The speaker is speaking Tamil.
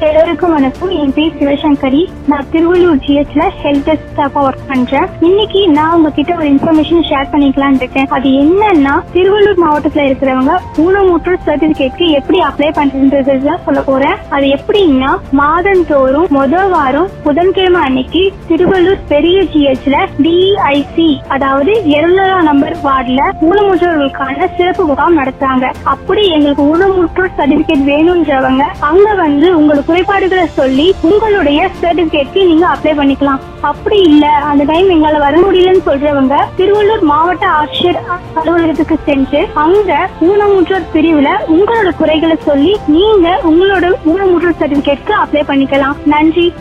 எல்லாருக்கும் வணக்கம் என் பேர் சிவசங்கரி நான் திருவள்ளூர் ஜிஹெச்ல ஹெல்த் டெஸ்க் ஸ்டாஃபா ஒர்க் பண்றேன் இன்னைக்கு நான் உங்ககிட்ட ஒரு இன்ஃபர்மேஷன் ஷேர் பண்ணிக்கலாம்னு இருக்கேன் அது என்னன்னா திருவள்ளூர் மாவட்டத்துல இருக்கிறவங்க ஊனமுற்று சர்டிபிகேட்க்கு எப்படி அப்ளை பண்றது சொல்ல போறேன் அது எப்படின்னா மாதந்தோறும் முதல் வாரம் புதன்கிழமை அன்னைக்கு திருவள்ளூர் பெரிய ஜிஹெச்ல டிஐசி அதாவது இருநூறாம் நம்பர் வார்டுல ஊனமுற்றவர்களுக்கான சிறப்பு முகாம் நடத்துறாங்க அப்படி எங்களுக்கு ஊனமுற்றோர் சர்டிபிகேட் வேணும்ன்றவங்க அங்க வந்து உங்களோட குறைபாடுகளை சொல்லி உங்களுடைய சர்டிபிகேட்க்கு நீங்க அப்ளை பண்ணிக்கலாம் அப்படி இல்ல அந்த டைம் எங்களால வர முடியலன்னு சொல்றவங்க திருவள்ளூர் மாவட்ட ஆட்சியர் அலுவலகத்துக்கு சென்று அங்க ஊனமுற்றோர் பிரிவுல உங்களோட குறைகளை சொல்லி நீங்க உங்களோட ஊனமுற்றோர் சர்டிபிகேட்க்கு அப்ளை பண்ணிக்கலாம் நன்றி